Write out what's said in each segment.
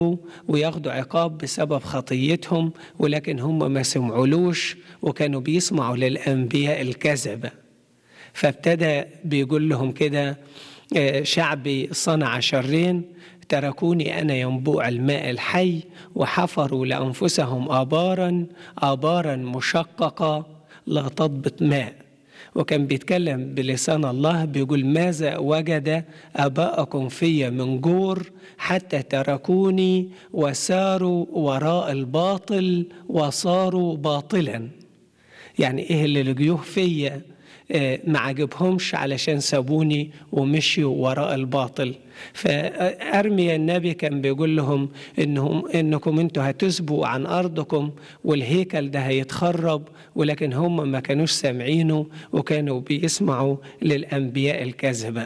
وياخدوا عقاب بسبب خطيتهم ولكن هم ما سمعولوش وكانوا بيسمعوا للأنبياء الكذبة فابتدى بيقول لهم كده آه، شعبي صنع شرين تركوني أنا ينبوع الماء الحي وحفروا لأنفسهم آبارا آبارا مشققة لا تضبط ماء وكان بيتكلم بلسان الله بيقول ماذا وجد آباءكم في من جور حتى تركوني وساروا وراء الباطل وصاروا باطلا يعني ايه اللي لقيوه فيا آه، ما عجبهمش علشان سابوني ومشيوا وراء الباطل فأرميا النبي كان بيقول لهم إنهم إنكم أنتوا هتسبوا عن أرضكم والهيكل ده هيتخرب ولكن هم ما كانوش سامعينه وكانوا بيسمعوا للأنبياء الكذبة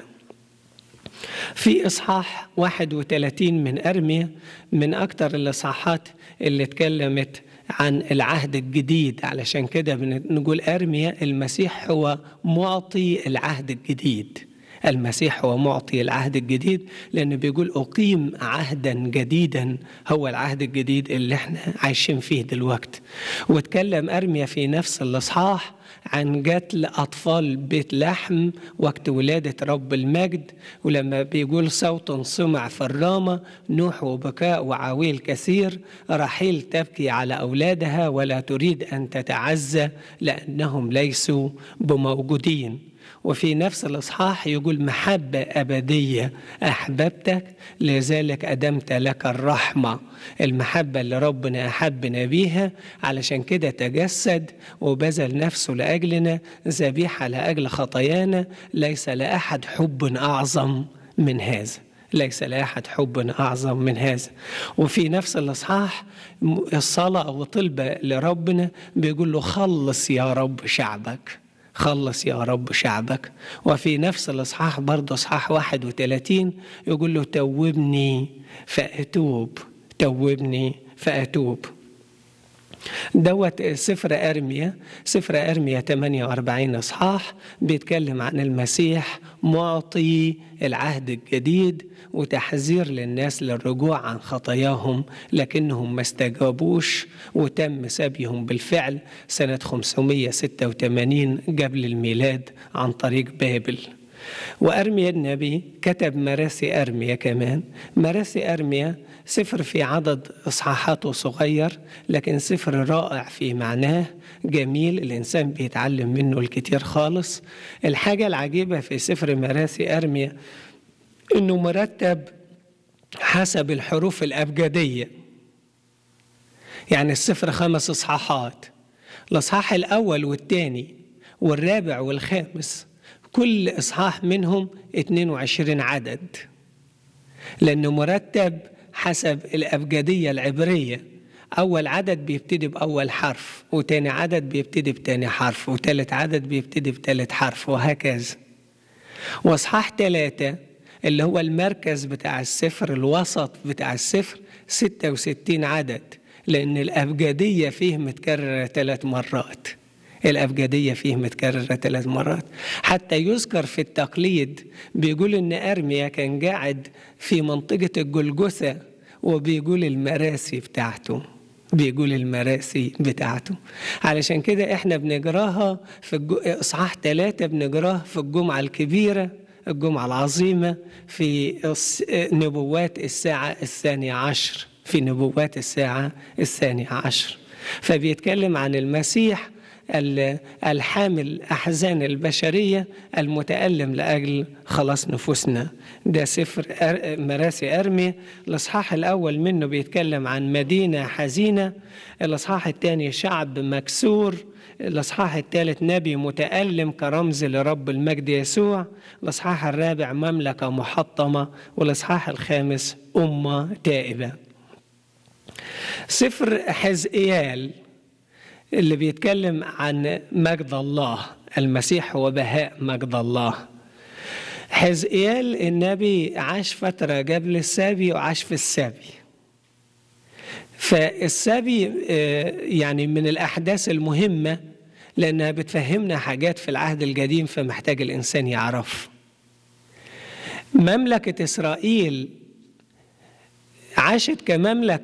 في إصحاح 31 من أرميا من أكتر الإصحاحات اللي اتكلمت عن العهد الجديد علشان كده بنقول أرميا المسيح هو معطي العهد الجديد المسيح هو معطي العهد الجديد لأنه بيقول أقيم عهدا جديدا هو العهد الجديد اللي احنا عايشين فيه دلوقتي واتكلم أرميا في نفس الإصحاح عن قتل أطفال بيت لحم وقت ولادة رب المجد ولما بيقول صوت سمع في الرامة نوح وبكاء وعويل كثير رحيل تبكي على أولادها ولا تريد أن تتعزى لأنهم ليسوا بموجودين وفي نفس الإصحاح يقول محبة أبدية أحببتك لذلك أدمت لك الرحمة المحبة اللي ربنا أحبنا بيها علشان كده تجسد وبذل نفسه لأجلنا ذبيحة لأجل خطايانا ليس لأحد حب أعظم من هذا ليس لأحد حب أعظم من هذا وفي نفس الإصحاح الصلاة وطلبة لربنا بيقول له خلص يا رب شعبك خلص يا رب شعبك وفي نفس الإصحاح برضه إصحاح 31 يقول له توبني فأتوب توبني فأتوب دوت سفر أرميا سفر أرميا 48 إصحاح بيتكلم عن المسيح معطي العهد الجديد وتحذير للناس للرجوع عن خطاياهم لكنهم ما استجابوش وتم سبيهم بالفعل سنة 586 قبل الميلاد عن طريق بابل وأرميا النبي كتب مراسي أرميا كمان مراسي أرميا سفر في عدد إصحاحاته صغير لكن سفر رائع في معناه جميل الإنسان بيتعلم منه الكتير خالص الحاجة العجيبة في سفر مراسي أرميا إنه مرتب حسب الحروف الأبجدية يعني السفر خمس إصحاحات الإصحاح الأول والثاني والرابع والخامس كل إصحاح منهم 22 عدد لأنه مرتب حسب الأبجدية العبرية أول عدد بيبتدي بأول حرف وتاني عدد بيبتدي بتاني حرف وتالت عدد بيبتدي بتالت حرف وهكذا وأصحاح ثلاثة اللي هو المركز بتاع السفر الوسط بتاع السفر 66 عدد لأن الأبجدية فيه متكررة ثلاث مرات الأبجدية فيه متكررة ثلاث مرات حتى يذكر في التقليد بيقول إن أرميا كان قاعد في منطقة الجلجثة وبيقول المراسي بتاعته بيقول المراسي بتاعته علشان كده احنا بنجراها في الجو... اصحاح ثلاثة بنجراها في الجمعة الكبيرة الجمعة العظيمة في نبوات الساعة الثانية عشر في نبوات الساعة الثانية عشر فبيتكلم عن المسيح الحامل أحزان البشرية المتألم لأجل خلاص نفوسنا ده سفر مراسي أرمي الإصحاح الأول منه بيتكلم عن مدينة حزينة الإصحاح الثاني شعب مكسور الإصحاح الثالث نبي متألم كرمز لرب المجد يسوع الإصحاح الرابع مملكة محطمة والإصحاح الخامس أمة تائبة سفر حزقيال اللي بيتكلم عن مجد الله المسيح هو بهاء مجد الله حزقيال النبي عاش فترة قبل السبي وعاش في السبي فالسبي يعني من الأحداث المهمة لأنها بتفهمنا حاجات في العهد القديم فمحتاج الإنسان يعرف مملكة إسرائيل عاشت كمملكة